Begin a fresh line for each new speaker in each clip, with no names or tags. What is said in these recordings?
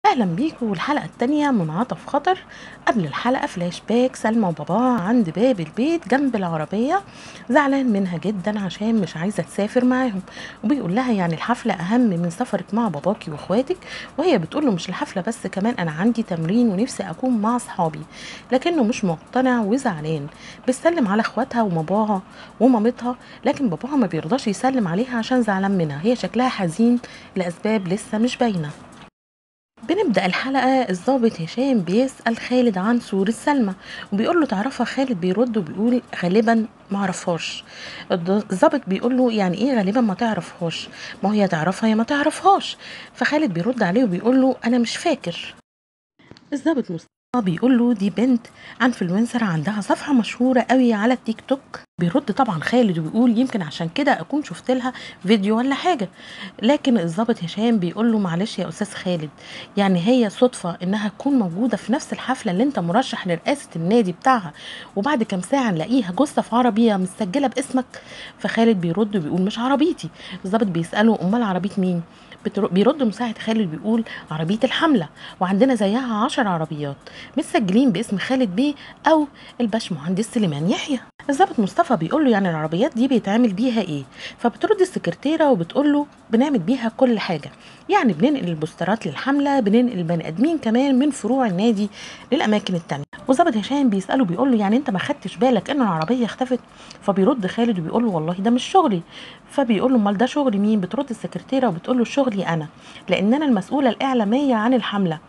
اهلا بيكم والحلقه التانية من عطف خطر قبل الحلقه فلاش باك سلمى وباباها عند باب البيت جنب العربيه زعلان منها جدا عشان مش عايزه تسافر معاهم وبيقول لها يعني الحفله اهم من سفرك مع باباكي واخواتك وهي بتقول له مش الحفله بس كمان انا عندي تمرين ونفسي اكون مع اصحابي لكنه مش مقتنع وزعلان بتسلم على اخواتها وباباها ومامتها لكن باباها ما بيرضاش يسلم عليها عشان زعلان منها هي شكلها حزين لاسباب لسه مش باينه بنبدأ الحلقة الضابط هشام بيسأل خالد عن صورة سلمى وبيقول له تعرفها خالد بيرد وبيقول غالبا معرفهاش الضابط بيقول له يعني ايه غالبا ما تعرفهاش ما هي تعرفها يا ما تعرفهاش فخالد بيرد عليه وبيقول له انا مش فاكر الضابط مصطفى بيقول له دي بنت انفلونسر عندها صفحه مشهوره قوي على التيك توك بيرد طبعا خالد وبيقول يمكن عشان كده اكون شفت لها فيديو ولا حاجه لكن الضابط هشام بيقول له معلش يا استاذ خالد يعني هي صدفه انها تكون موجوده في نفس الحفله اللي انت مرشح لرئاسه النادي بتاعها وبعد كام ساعه نلاقيها جثه في عربيه مسجله باسمك فخالد بيرد وبيقول مش عربيتي الضابط بيساله امال عربيه مين بيرد مساعد خالد بيقول عربية الحملة وعندنا زيها عشر عربيات متسجلين باسم خالد بيه أو الباشمهندس سليمان يحيى الضابط مصطفى بيقول له يعني العربيات دي بيتعمل بيها ايه فبترد السكرتيره وبتقول له بنعمل بيها كل حاجه يعني بننقل البوسترات للحمله بننقل البني ادمين كمان من فروع النادي للاماكن التانية وظابط هشام بيساله بيقول له يعني انت ما خدتش بالك ان العربيه اختفت فبيرد خالد وبيقول له والله ده مش شغلي فبيقول له امال ده شغل مين بترد السكرتيره وبتقول له شغلي انا لان انا المسؤوله الاعلاميه عن الحمله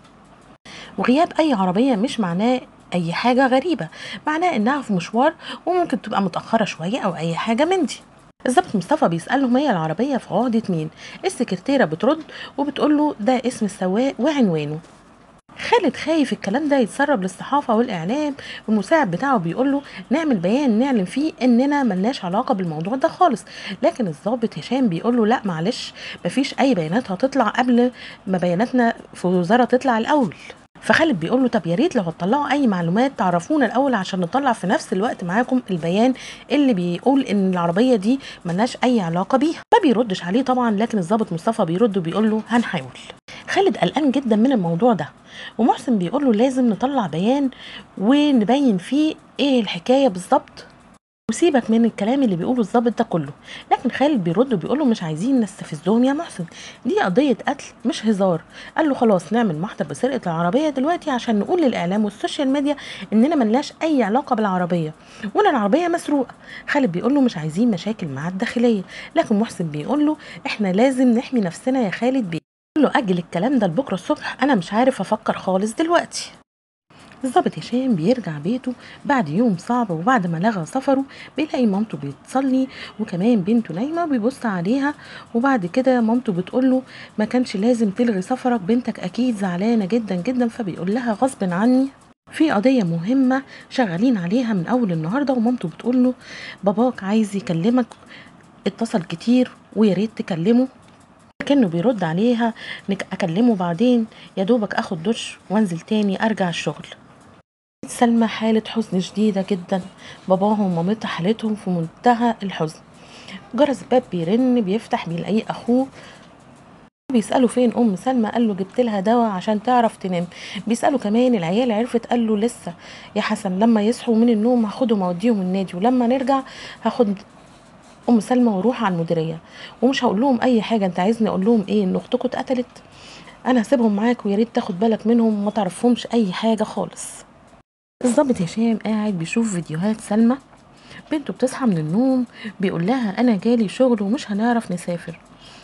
وغياب اي عربيه مش معناه اي حاجه غريبه معناه انها في مشوار وممكن تبقى متاخره شويه او اي حاجه من دي الظابط مصطفى بيسالهم هي العربيه في عقده مين السكرتيره بترد وبتقول له ده اسم السواق وعنوانه خالد خايف الكلام ده يتسرب للصحافه والاعلام والمساعد بتاعه بيقول له نعمل بيان نعلن فيه اننا ملناش علاقه بالموضوع ده خالص لكن الضابط هشام بيقول له لا معلش مفيش اي بيانات هتطلع قبل ما بياناتنا في الوزاره تطلع الاول فخالد بيقول له طب يا ريت لو هتطلعوا اي معلومات تعرفونا الاول عشان نطلع في نفس الوقت معاكم البيان اللي بيقول ان العربيه دي ملناش اي علاقه بيها ما بيردش عليه طبعا لكن الضابط مصطفى بيرد وبيقول له هنحاول خالد قلقان جدا من الموضوع ده ومحسن بيقول له لازم نطلع بيان ونبين فيه ايه الحكايه بالظبط وسيبك من الكلام اللي بيقوله الظابط ده كله لكن خالد بيرد وبيقول له مش عايزين نستفزهم يا محسن دي قضيه قتل مش هزار قال له خلاص نعمل محضر بسرقه العربيه دلوقتي عشان نقول للاعلام والسوشيال ميديا اننا ملناش اي علاقه بالعربيه وان العربيه مسروقه خالد بيقول له مش عايزين مشاكل مع الداخليه لكن محسن بيقول له احنا لازم نحمي نفسنا يا خالد بيه له اجل الكلام ده لبكره الصبح انا مش عارف افكر خالص دلوقتي الظابط هشام بيرجع بيته بعد يوم صعب وبعد ما لغى سفره بيلاقي مامته بتصلي وكمان بنته نايمه وبيبص عليها وبعد كده مامته بتقول له ما كانش لازم تلغي سفرك بنتك اكيد زعلانه جدا جدا فبيقول لها غصب عني في قضية مهمة شغالين عليها من أول النهاردة ومامته بتقول له باباك عايز يكلمك اتصل كتير ويا ريت تكلمه كانه بيرد عليها اكلمه بعدين يا دوبك اخد دش وانزل تاني ارجع الشغل سلمى حالة حزن شديدة جدا باباها ومامتها حالتهم في منتهى الحزن جرس الباب بيرن بيفتح بيلاقيه اخوه بيسأله فين أم سلمى قال له جبت لها دواء عشان تعرف تنام بيسأله كمان العيال عرفت قال له لسه يا حسن لما يصحوا من النوم هاخدهم اوديهم النادي ولما نرجع هاخد ام سلمى واروح على المديريه ومش هقول لهم اي حاجه انت عايزني اقول لهم ايه ان اختكم اتقتلت انا هسيبهم معاك ويا ريت تاخد بالك منهم وما تعرفهمش اي حاجه خالص الظابط هشام قاعد بيشوف فيديوهات سلمى بنته بتصحى من النوم بيقول لها انا جالي شغل ومش هنعرف نسافر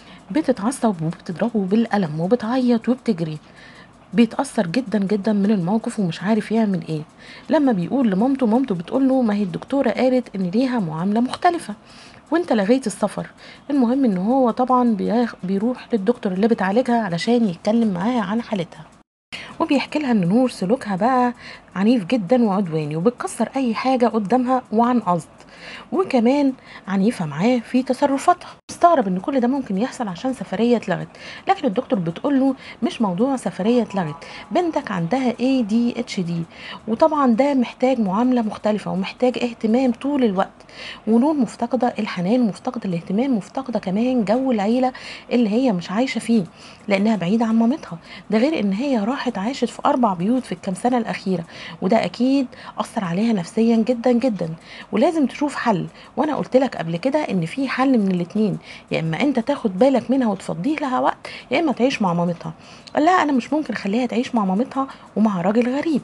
بتتعصب وبتضربه بالقلم وبتعيط وبتجري بيتأثر جدا جدا من الموقف ومش عارف يعمل ايه لما بيقول لمامته مامته بتقول له ما هي الدكتورة قالت ان ليها معاملة مختلفة وانت لغيت السفر المهم ان هو طبعا بيروح للدكتور اللي بتعالجها علشان يتكلم معاها عن حالتها وبيحكي لها ان نور سلوكها بقى عنيف جدا وعدواني وبتكسر اي حاجة قدامها وعن قصد وكمان عنيفة معاه في تصرفاتها مستغرب ان كل ده ممكن يحصل عشان سفرية اتلغت لكن الدكتور بتقول له مش موضوع سفرية اتلغت بنتك عندها ADHD وطبعا ده محتاج معاملة مختلفة ومحتاج اهتمام طول الوقت ونور مفتقدة الحنان مفتقدة الاهتمام مفتقدة كمان جو العيلة اللي هي مش عايشة فيه لانها بعيدة عن مامتها ده غير ان هي راحت عاشت في اربع بيوت في الكام سنة الاخيرة وده اكيد اثر عليها نفسيا جدا جدا ولازم تشوف حل وانا قلت لك قبل كده ان في حل من الاتنين يا اما انت تاخد بالك منها وتفضيه لها وقت يا اما تعيش مع مامتها قال لها انا مش ممكن اخليها تعيش مع مامتها ومع راجل غريب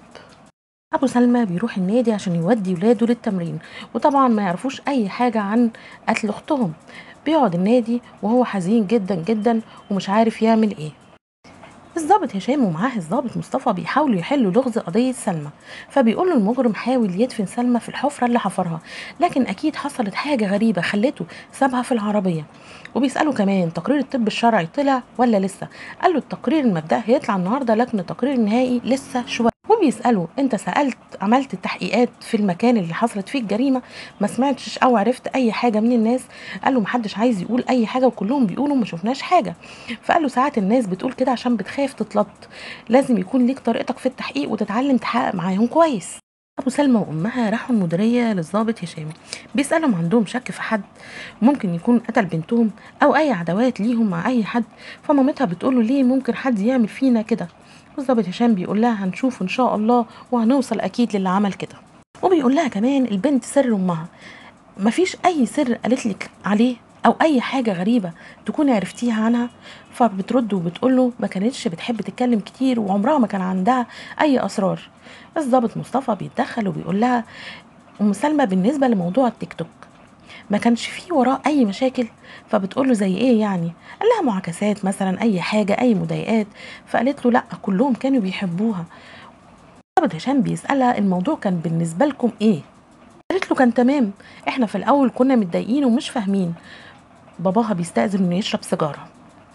ابو سلمى بيروح النادي عشان يودي ولاده للتمرين وطبعا ما يعرفوش اي حاجه عن قتل اختهم بيقعد النادي وهو حزين جدا جدا ومش عارف يعمل ايه الضابط هشام ومعاه الضابط مصطفى بيحاولوا يحلوا لغز قضية سلمى فبيقول له المجرم حاول يدفن سلمى في الحفرة اللي حفرها لكن أكيد حصلت حاجة غريبة خلته سابها في العربية وبيسأله كمان تقرير الطب الشرعي طلع ولا لسه قال له التقرير المبدئي هيطلع النهاردة لكن التقرير النهائي لسه شوية وبيسأله انت سألت عملت التحقيقات في المكان اللي حصلت فيه الجريمة ما سمعتش او عرفت اي حاجة من الناس قال له محدش عايز يقول اي حاجة وكلهم بيقولوا ما شفناش حاجة فقال له ساعات الناس بتقول كده عشان بتخاف تتلط لازم يكون ليك طريقتك في التحقيق وتتعلم تحقق معاهم كويس ابو سلمى وامها راحوا المديريه للضابط هشام بيسالهم عندهم شك في حد ممكن يكون قتل بنتهم او اي عداوات ليهم مع اي حد فمامتها بتقول له ليه ممكن حد يعمل فينا كده والظابط هشام بيقول لها هنشوف ان شاء الله وهنوصل اكيد للي عمل كده وبيقول لها كمان البنت سر امها مفيش اي سر قالت لك عليه او اي حاجه غريبه تكوني عرفتيها عنها فبترد وبتقول له ما كانتش بتحب تتكلم كتير وعمرها ما كان عندها اي اسرار الضابط مصطفى بيتدخل وبيقول لها ام سلمى بالنسبه لموضوع التيك توك ما كانش فيه وراه اي مشاكل فبتقول له زي ايه يعني قال لها معاكسات مثلا اي حاجه اي مضايقات فقالت له لا كلهم كانوا بيحبوها ضابط هشام بيسالها الموضوع كان بالنسبه لكم ايه قالت له كان تمام احنا في الاول كنا متضايقين ومش فاهمين باباها بيستأذن انه يشرب سيجاره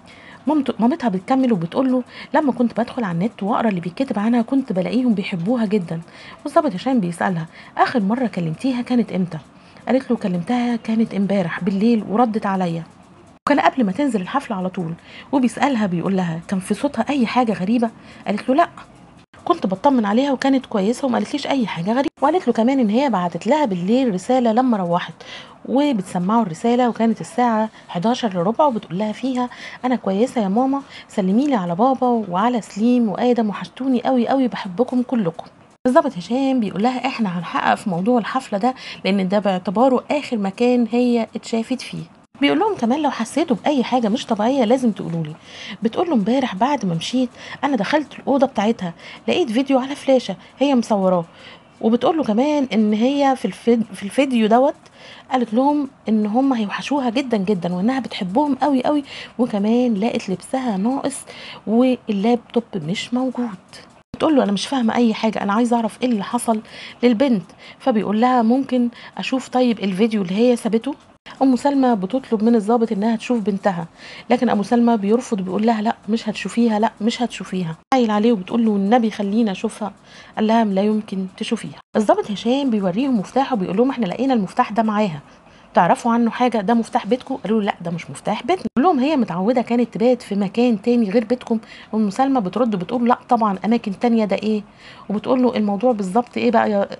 مامته مامتها بتكمل وبتقول له لما كنت بدخل على النت واقرا اللي بيتكتب عنها كنت بلاقيهم بيحبوها جدا والظابط هشام بيسالها اخر مره كلمتيها كانت امتى قالت له كلمتها كانت امبارح بالليل وردت عليا وكان قبل ما تنزل الحفله على طول وبيسالها بيقول لها كان في صوتها اي حاجه غريبه قالت له لا كنت بطمن عليها وكانت كويسه وما قالتليش اي حاجه غريبه وقالت له كمان ان هي بعتت لها بالليل رساله لما روحت وبتسمعوا الرساله وكانت الساعه 11 الا ربع وبتقول لها فيها انا كويسه يا ماما سلمي لي على بابا وعلى سليم وادم وحشتوني قوي قوي بحبكم كلكم الظابط هشام بيقول لها احنا هنحقق في موضوع الحفله ده لان ده باعتباره اخر مكان هي اتشافت فيه بيقول لهم كمان لو حسيتوا باي حاجه مش طبيعيه لازم تقولوا لي بتقول له امبارح بعد ما مشيت انا دخلت الاوضه بتاعتها لقيت فيديو على فلاشه هي مصوراه وبتقول له كمان ان هي في الفيديو, في الفيديو دوت قالت لهم ان هم هيوحشوها جدا جدا وانها بتحبهم قوي قوي وكمان لقت لبسها ناقص واللابتوب مش موجود بتقول له انا مش فاهمه اي حاجه انا عايزه اعرف ايه اللي حصل للبنت فبيقول لها ممكن اشوف طيب الفيديو اللي هي سابته ام سلمى بتطلب من الضابط انها تشوف بنتها لكن ابو سلمى بيرفض بيقول لها لا مش هتشوفيها لا مش هتشوفيها عايل عليه وبتقول له النبي خلينا اشوفها قال لها لا يمكن تشوفيها الضابط هشام بيوريهم مفتاح وبيقول لهم احنا لقينا المفتاح ده معاها تعرفوا عنه حاجه ده مفتاح بيتكم قالوا له لا ده مش مفتاح بيتنا قال لهم هي متعوده كانت تبات في مكان تاني غير بيتكم ام سلمى بترد بتقول لا طبعا اماكن تانية ده ايه وبتقول له الموضوع بالظبط ايه بقى يا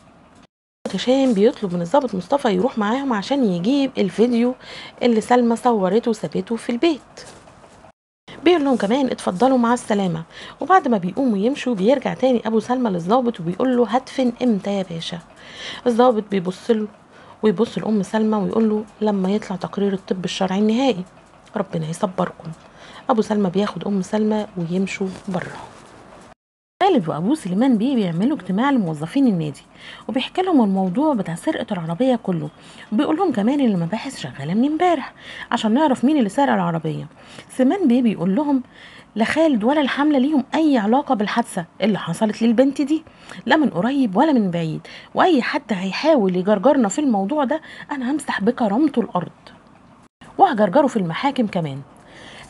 هشام بيطلب من الضابط مصطفى يروح معاهم عشان يجيب الفيديو اللي سلمى صورته وسابته في البيت بيقول لهم كمان اتفضلوا مع السلامة وبعد ما بيقوموا يمشوا بيرجع تاني أبو سلمى للظابط وبيقول له هدفن امتى يا باشا الظابط بيبص له ويبص لأم سلمى ويقول له لما يطلع تقرير الطب الشرعي النهائي ربنا يصبركم أبو سلمى بياخد أم سلمى ويمشوا بره خالد وابوه سليمان بيه بيعملوا اجتماع لموظفين النادي وبيحكي لهم الموضوع بتاع سرقه العربيه كله وبيقول لهم كمان ان المباحث شغاله من امبارح عشان نعرف مين اللي سرق العربيه سليمان بيه بيقول لهم لا خالد ولا الحمله ليهم اي علاقه بالحادثه اللي حصلت للبنت دي لا من قريب ولا من بعيد واي حد هيحاول يجرجرنا في الموضوع ده انا همسح بكرامته الارض وهجرجره في المحاكم كمان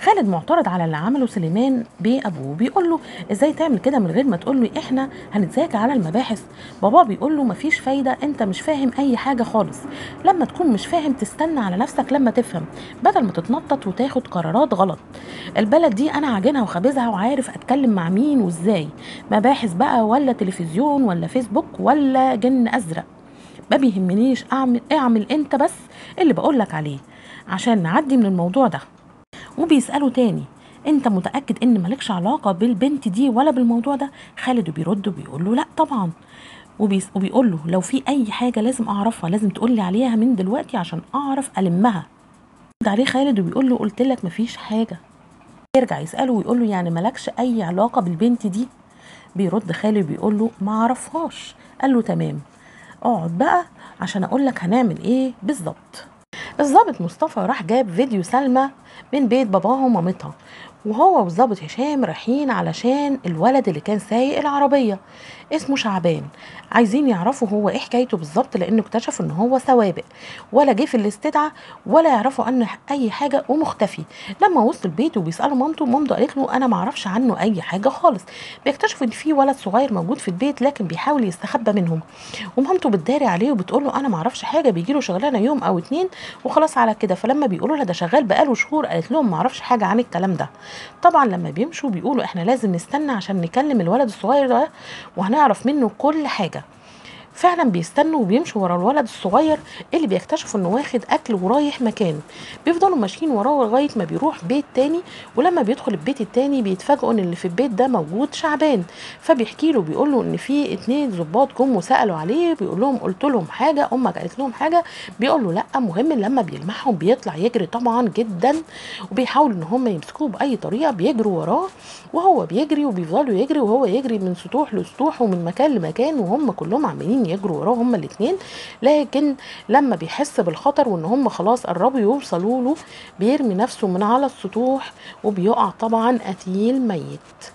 خالد معترض على اللي عمله سليمان بابوه بيقول له ازاي تعمل كده من غير ما تقول له احنا هنتذاكى على المباحث بابا بيقول له مفيش فايده انت مش فاهم اي حاجه خالص لما تكون مش فاهم تستنى على نفسك لما تفهم بدل ما تتنطط وتاخد قرارات غلط البلد دي انا عاجنها وخابزها وعارف اتكلم مع مين وازاي مباحث بقى ولا تلفزيون ولا فيسبوك ولا جن ازرق ما بيهمنيش اعمل اعمل انت بس اللي بقولك عليه عشان نعدي من الموضوع ده وبيسأله تاني انت متأكد ان مالكش علاقة بالبنت دي ولا بالموضوع ده خالد بيرد وبيقول له لا طبعا وبيس وبيقول له لو في اي حاجة لازم اعرفها لازم تقولي عليها من دلوقتي عشان اعرف المها رد عليه خالد وبيقول له قلت لك مفيش حاجة يرجع يسأله ويقول له يعني مالكش اي علاقة بالبنت دي بيرد خالد وبيقول له ما اعرفهاش قال له تمام اقعد بقى عشان اقول لك هنعمل ايه بالظبط الضابط مصطفى راح جاب فيديو سلمى من بيت باباها ومامتها وهو والظابط هشام رايحين علشان الولد اللي كان سايق العربية اسمه شعبان عايزين يعرفوا هو ايه حكايته بالظبط لانه اكتشفوا ان هو سوابق ولا جه في الاستدعاء ولا يعرفوا عنه اي حاجة ومختفي لما وصل البيت وبيسألوا مامته مامته قالت له انا معرفش عنه اي حاجة خالص بيكتشفوا ان في ولد صغير موجود في البيت لكن بيحاول يستخبى منهم ومامته بتداري عليه وبتقول له انا معرفش حاجة بيجي له شغلانة يوم او اتنين وخلاص على كده فلما بيقولوا لها ده شغال بقاله شهور قالت لهم معرفش حاجة عن الكلام ده طبعا لما بيمشوا بيقولوا احنا لازم نستنى عشان نكلم الولد الصغير ده وهنعرف منه كل حاجه فعلا بيستنوا وبيمشوا ورا الولد الصغير اللي بيكتشفوا انه واخد اكل ورايح مكان بيفضلوا ماشيين وراه لغايه ما بيروح بيت تاني ولما بيدخل البيت التاني بيتفاجئوا ان اللي في البيت ده موجود شعبان فبيحكي له بيقول له ان في اتنين ظباط جم وسالوا عليه بيقول لهم قلت لهم حاجه امك قالت لهم حاجه بيقول له لا مهم لما بيلمحهم بيطلع يجري طبعا جدا وبيحاولوا ان هم يمسكوه باي طريقه بيجروا وراه وهو بيجري وبيفضلوا يجري وهو يجري من سطوح لسطوح ومن مكان لمكان وهم كلهم عمالين يجروا وراه هما الاثنين لكن لما بيحس بالخطر وان هم خلاص قربوا يوصلوا له بيرمي نفسه من على السطوح وبيقع طبعا قتيل ميت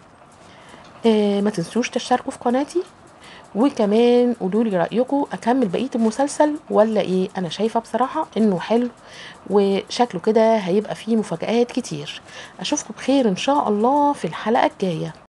آه ما تنسوش تشتركوا في قناتي وكمان قولوا لي رايكم اكمل بقيه المسلسل ولا ايه انا شايفه بصراحه انه حلو وشكله كده هيبقى فيه مفاجآت كتير اشوفكم بخير ان شاء الله في الحلقه الجايه